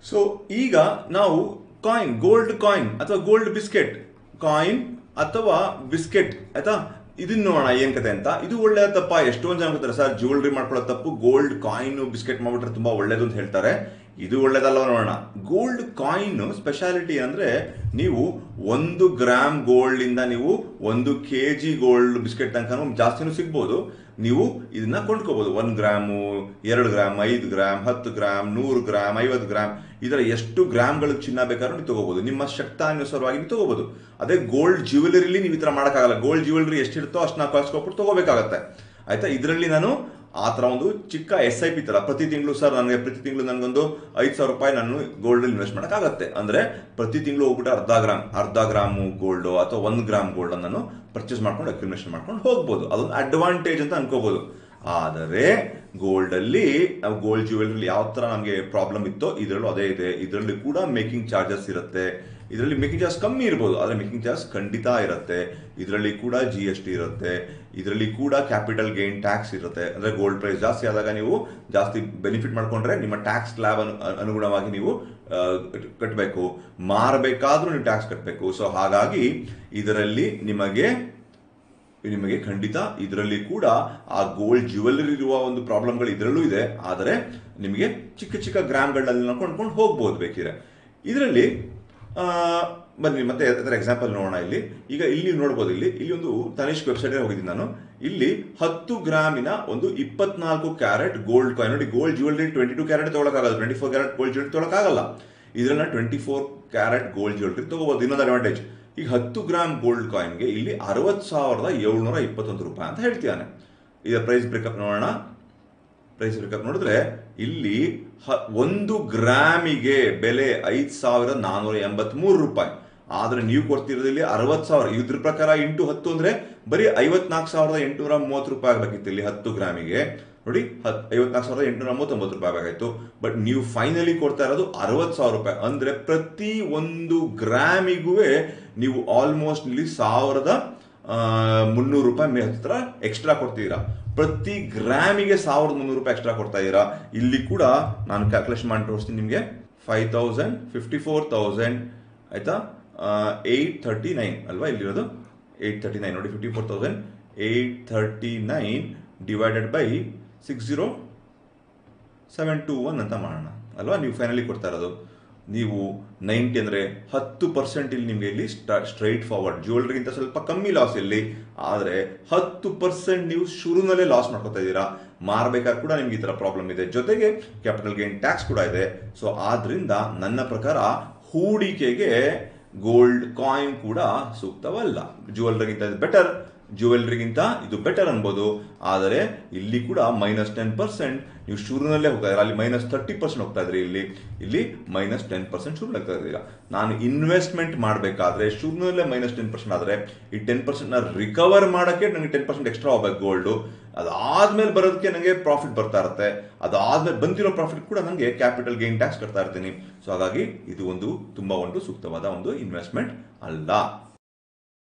so ಈಗ ನಾವು coin gold coin ಅಥವಾ ಗೋಲ್ಡ್ ಬಿಸ್ಕೆಟ್ ಕಾಯಿನ್ ಅಥವಾ ಬಿಸ್ಕೆಟ್ ಆಯ್ತಾ ಇದನ್ನ ನೋಡೋಣ ಏನ್ ಕತೆ ಅಂತ ಇದು ಒಳ್ಳೆ ತಪ್ಪ ಎಷ್ಟೊಂದು ಜನ ಗೊತ್ತಾರೆ ಸರ್ ಜ್ಯುವೆಲ್ರಿ ಮಾಡ್ಕೊಳ್ಳೋ ತಪ್ಪು ಗೋಲ್ಡ್ ಕಾಯಿನ್ ಬಿಸ್ಕೆಟ್ ಮಾಡ್ಬಿಟ್ರೆ ತುಂಬಾ ಒಳ್ಳೇದು ಅಂತ ಹೇಳ್ತಾರೆ ಇದು ಒಳ್ಳೇದಲ್ಲ ನೋಡೋಣ ಗೋಲ್ಡ್ ಕಾಯಿನ್ ಸ್ಪೆಷಾಲಿಟಿ ಅಂದ್ರೆ ನೀವು ಒಂದು ಗ್ರಾಮ್ ಗೋಲ್ಡ್ ಇಂದ ನೀವು ಒಂದು ಕೆ ಜಿ ಗೋಲ್ಡ್ ಬಿಸ್ಕೆಟ್ ತನಕ ಜಾಸ್ತಿನೂ ಸಿಗ್ಬೋದು ನೀವು ಇದನ್ನ ಕೊಂಡ್ಕೋಬಹುದು ಒಂದ್ ಗ್ರಾಮು ಎರಡು ಗ್ರಾಮ್ ಐದು ಗ್ರಾಮ್ ಹತ್ತು ಗ್ರಾಮ್ ನೂರು ಗ್ರಾಮ್ ಐವತ್ತು ಗ್ರಾಮ್ ಇದರ ಎಷ್ಟು ಗ್ರಾಮ್ಗಳು ಚಿನ್ನ ಬೇಕಾದ್ರೂ ನೀವು ತಗೋಬಹುದು ನಿಮ್ಮ ಶಕ್ತಾನುಸಾರವಾಗಿ ನೀವು ತಗೋಬಹುದು ಅದೇ ಗೋಲ್ಡ್ ಜ್ಯುವೆಲರಿಲಿ ನೀವು ಈ ತರ ಮಾಡೋಕ್ಕಾಗಲ್ಲ ಗೋಲ್ಡ್ ಜ್ಯುವೆಲರಿ ಎಷ್ಟಿರುತ್ತೋ ಅಷ್ಟು ನಾವು ಕಳ್ಸ್ಕೊಬಿಟ್ಟು ತಗೋಬೇಕಾಗತ್ತೆ ಆಯ್ತಾ ಇದರಲ್ಲಿ ನಾನು ಆ ಥರ ಒಂದು ಚಿಕ್ಕ ಎಸ್ ಐ ಪಿ ತರ ಪ್ರತಿ ತಿಂಗಳು ಸರ್ ನನಗೆ ಪ್ರತಿ ತಿಂಗಳು ನನಗೊಂದು ಐದು ಸಾವಿರ ರೂಪಾಯಿ ನಾನು ಗೋಲ್ಡ್ ಇನ್ವೆಸ್ಟ್ ಮಾಡೋಕ್ಕಾಗತ್ತೆ ಅಂದ್ರೆ ಪ್ರತಿ ತಿಂಗಳು ಹೋಗ್ಬಿಟ್ಟು ಅರ್ಧ ಗ್ರಾಮ್ ಅರ್ಧ ಗ್ರಾಮು ಗೋಲ್ಡ್ ಅಥವಾ ಒಂದು ಗ್ರಾಮ್ ಗೋಲ್ಡ್ ನಾನು ಪರ್ಚೇಸ್ ಮಾಡ್ಕೊಂಡು ಅಕ್ಯುಮಿನೇಷನ್ ಮಾಡ್ಕೊಂಡು ಹೋಗ್ಬೋದು ಅದೊಂದು ಅಡ್ವಾಂಟೇಜ್ ಅಂತ ಅನ್ಕೋಬಹುದು ಆದರೆ ಗೋಲ್ಡ್ ಅಲ್ಲಿ ನಾವು ಗೋಲ್ಡ್ ಜ್ಯುವೆಲರಿ ಯಾವ ತರ ನಮಗೆ ಪ್ರಾಬ್ಲಮ್ ಇತ್ತೋ ಇದರಲ್ಲೂ ಅದೇ ಇದೆ ಇದರಲ್ಲಿ ಕೂಡ ಮೇಕಿಂಗ್ ಚಾರ್ಜಸ್ ಇರುತ್ತೆ ಇದರಲ್ಲಿ ಮೇಕಿಂಗ್ ಚಾರ್ಜ್ ಕಮ್ಮಿ ಇರ್ಬೋದು ಆದರೆ ಮೇಕಿಂಗ್ ಚಾರ್ಜ್ ಖಂಡಿತ ಇರುತ್ತೆ ಇದರಲ್ಲಿ ಕೂಡ ಜಿ ಎಸ್ ಟಿ ಇರುತ್ತೆ ಇದರಲ್ಲಿ ಕೂಡ ಕ್ಯಾಪಿಟಲ್ ಗೇನ್ ಟ್ಯಾಕ್ಸ್ ಇರುತ್ತೆ ಅಂದ್ರೆ ಗೋಲ್ಡ್ ಪ್ರೈಸ್ ಜಾಸ್ತಿ ಆದಾಗ ನೀವು ಜಾಸ್ತಿ ಬೆನಿಫಿಟ್ ಮಾಡ್ಕೊಂಡ್ರೆ ನಿಮ್ಮ ಟ್ಯಾಕ್ಸ್ ಸ್ಲ್ಯಾಬ್ ಅನುಗುಣವಾಗಿ ನೀವು ಕಟ್ಟಬೇಕು ಮಾರಬೇಕಾದ್ರೂ ನೀವು ಟ್ಯಾಕ್ಸ್ ಕಟ್ಟಬೇಕು ಸೊ ಹಾಗಾಗಿ ಇದರಲ್ಲಿ ನಿಮಗೆ ನಿಮಗೆ ಖಂಡಿತ ಇದರಲ್ಲಿ ಕೂಡ ಆ ಗೋಲ್ಡ್ ಜ್ಯುವೆಲರಿ ಇರುವ ಒಂದು ಪ್ರಾಬ್ಲಮ್ಗಳು ಇದರಲ್ಲೂ ಇದೆ ಆದರೆ ನಿಮಗೆ ಚಿಕ್ಕ ಚಿಕ್ಕ ಗ್ರಾಮ್ಗಳಲ್ಲಿ ಕೊಂಡ್ಕೊಂಡು ಹೋಗ್ಬೋದು ಬೇಕಿದ್ರೆ ಇದರಲ್ಲಿ ಆ, ಬನ್ನಿ ಮತ್ತೆ ಅದರ ಎಕ್ಸಾಂಪಲ್ ನೋಡೋಣ ಇಲ್ಲಿ ಈಗ ಇಲ್ಲಿ ನೋಡ್ಬೋದು ಇಲ್ಲಿ ಇಲ್ಲಿ ಒಂದು ತನಿಷ್ಕ್ ವೆಬ್ಸೈಟ್ ಹೋಗಿದ್ದೀನಿ ನಾನು ಇಲ್ಲಿ ಹತ್ತು ಗ್ರಾಮಿನ ಒಂದು ಇಪ್ಪತ್ನಾಲ್ಕು ಕ್ಯಾರೆಟ್ ಗೋಲ್ಡ್ ಕಾಯಿನ್ ನೋಡಿ gold jewellery twenty two carat ತೊಗೊಳಕ್ಕಾಗಲ್ಲ twenty four carat gold jewellery ತೊಗೊಳಕ್ಕಾಗಲ್ಲ ಇದನ್ನ twenty four carat gold jewellery ತಗೋಬಹುದು ಇನ್ನೊಂದು ಅಡ್ವಾಂಟೇಜ್ ಈಗ ಹತ್ತು ಗ್ರಾಮ್ ಗೋಲ್ಡ್ ಕಾಯಿನ್ಗೆ ಇಲ್ಲಿ ಅರವತ್ತು ಸಾವಿರದ ಏಳ್ನೂರ ಇಪ್ಪತ್ತೊಂದು ರೂಪಾಯಿ ಅಂತ ಹೇಳ್ತಿದ್ದಾನೆ ಇದರ ಪ್ರೈಸ್ ಬ್ರೇಕಪ್ ನೋಡೋಣ ಪ್ರೈಸ್ ಬ್ರೇಕಪ್ ನೋಡಿದ್ರೆ ಇಲ್ಲಿ ಹ- ಒಂದು ಗ್ರಾಮಿಗೆ ಬೆಲೆ ಐದ್ ಸಾವಿರದ ನಾನೂರ ಎಂಬತ್ಮೂರು ರೂಪಾಯಿ ಆದ್ರೆ ನೀವು ಕೊಡ್ತಿರೋದು ಇಲ್ಲಿ ಅರವತ್ ಸಾವಿರ ಇದ್ರ ಪ್ರಕಾರ ಇಂಟು ಹತ್ತು ಅಂದ್ರೆ ಬರೀ ಐವತ್ನಾಲ್ಕು ಸಾವಿರದ ಎಂಟುನೂರ ಮೂವತ್ತು ರೂಪಾಯಿ ಆಗ್ಬೇಕಿತ್ತು ಇಲ್ಲಿ ಹತ್ತು ಗ್ರಾಮಿಗೆ ನೋಡಿ ಹತ್ ಐವತ್ನಾಲ್ಕು ಸಾವಿರದ ಎಂಟುನೂರ ಮೂವತ್ತೊಂಬತ್ತು ರೂಪಾಯಿ ಬೇಕಾಗಿತ್ತು ಬಟ್ ನೀವು ಫೈನಲಿ ಕೊಡ್ತಾ ಇರೋದು ಅರವತ್ತು ಸಾವಿರ ರೂಪಾಯಿ ಅಂದ್ರೆ ಪ್ರತಿ ಒಂದು ಗ್ರಾಮಿಗೂ ನೀವು ಆಲ್ಮೋಸ್ಟ್ ಇಲ್ಲಿ ಸಾವಿರದ ಆ, ಮುನ್ನೂರು ರೂಪಾಯಿ ಮೇ ಹತ್ರ ಎಕ್ಸ್ಟ್ರಾ ಕೊಡ್ತೀರಾ ಪ್ರತಿ ಗ್ರಾಮಿಗೆ ಸಾವಿರದ ಮುನ್ನೂರು ರೂಪಾಯಿ ಎಕ್ಸ್ಟ್ರಾ ಕೊಡ್ತಾ ಇದ್ದೀರಾ ಇಲ್ಲಿ ಕೂಡ ನಾನು ಕ್ಯಾಲ್ಕುಲೇಷನ್ ಮಾಡಿ ತೋರಿಸ್ತೀನಿ ನಿಮಗೆ five thousand fifty four thousand ಆಯ್ತಾ ಏಯ್ಟ್ ಥರ್ಟಿ ನೈನ್ ಅಲ್ವಾ ಇಲ್ಲಿರೋದು ಏಯ್ಟ್ ಥರ್ಟಿ ನೈನ್ ನೋಡಿ fifty four thousand eight thirty nine divided by six zero seven two one ಅಂತ ಮಾಡೋಣ ಅಲ್ವಾ ನೀವು ಫೈನಲಿ ಕೊಡ್ತಾ ಇರೋದು ನೀವು ನೈಂಟಿ ಅಂದರೆ ಹತ್ತು ಪರ್ಸೆಂಟ್ ಇಲ್ಲಿ ನಿಮಗೆ ಇಲ್ಲಿ ಸ್ಟ್ರೈಟ್ ಫಾರ್ವರ್ಡ್ ಜ್ಯುವೆಲ್ರಿಗಿಂತ ಸ್ವಲ್ಪ ಕಮ್ಮಿ ಲಾಸ್ ಇಲ್ಲಿ ಆದರೆ ಹತ್ತು ಪರ್ಸೆಂಟ್ ನೀವು ಶುರುನಲ್ಲೇ ಲಾಸ್ ಮಾಡ್ಕೊತಾ ಇದ್ದೀರಾ ಮಾರಬೇಕಾದ್ರೆ ಕೂಡ ನಿಮ್ಗೆ ಈ ಥರ ಪ್ರಾಬ್ಲಮ್ ಇದೆ ಜೊತೆಗೆ ಕ್ಯಾಪಿಟಲ್ ಗೇನ್ ಟ್ಯಾಕ್ಸ್ ಕೂಡ ಇದೆ ಸೊ ಆದ್ರಿಂದ ನನ್ನ ಪ್ರಕಾರ ಹೂಡಿಕೆಗೆ ಗೋಲ್ಡ್ ಕಾಯಿನ್ ಕೂಡ ಸೂಕ್ತವಲ್ಲ ಜ್ಯುವೆಲ್ರಿಗಿಂತ ಬೆಟರ್ ಜ್ಯುವೆಲ್ರಿಗಿಂತ ಇದು ಬೆಟರ್ ಅನ್ಬೋದು ಆದರೆ ಇಲ್ಲಿ ಕೂಡ ಮೈನಸ್ ಟೆನ್ ಪರ್ಸೆಂಟ್ ನೀವು ಶುರುನಲ್ಲೇ ಹೋಗ್ತಾ ಇದ್ದೀರಾ ಅಲ್ಲಿ ಮೈನಸ್ ತರ್ಟಿ ಪರ್ಸೆಂಟ್ ಹೋಗ್ತಾ ಇದ್ರಿ ಇಲ್ಲಿ ಇಲ್ಲಿ ಮೈನಸ್ ಟೆನ್ ಪರ್ಸೆಂಟ್ ಶುರು ಆಗ್ತಾ ಇದ್ದೀರಾ ನಾನು ಇನ್ವೆಸ್ಟ್ಮೆಂಟ್ ಮಾಡಬೇಕಾದ್ರೆ ಶುರುನಲ್ಲೇ ಮೈನಸ್ ಟೆನ್ ಪರ್ಸೆಂಟ್ ಆದರೆ ಈ ಟೆನ್ ಪರ್ಸೆಂಟ್ ನ ರಿಕವರ್ ಮಾಡೋಕ್ಕೆ ನನಗೆ ಟೆನ್ ಪರ್ಸೆಂಟ್ ಎಕ್ಸ್ಟ್ರಾ ಹೋಗ್ಬೇಕು ಗೋಲ್ಡ್ ಅದಾದ್ಮೇಲೆ ಬರೋದಕ್ಕೆ ನನಗೆ ಪ್ರಾಫಿಟ್ ಬರ್ತಾ ಇರುತ್ತೆ ಅದಾದ್ಮೇಲೆ ಬಂದಿರೋ ಪ್ರಾಫಿಟ್ ಕೂಡ ನನಗೆ ಕ್ಯಾಪಿಟಲ್ ಗೇನ್ ಟ್ಯಾಕ್ಸ್ ಕಟ್ತಾ ಇರ್ತೀನಿ ಸೊ ಹಾಗಾಗಿ ಇದು ಒಂದು ತುಂಬಾ ಒಂದು ಸೂಕ್ತವಾದ ಒಂದು ಇನ್ವೆಸ್ಟ್ಮೆಂಟ್ ಅಲ್ಲ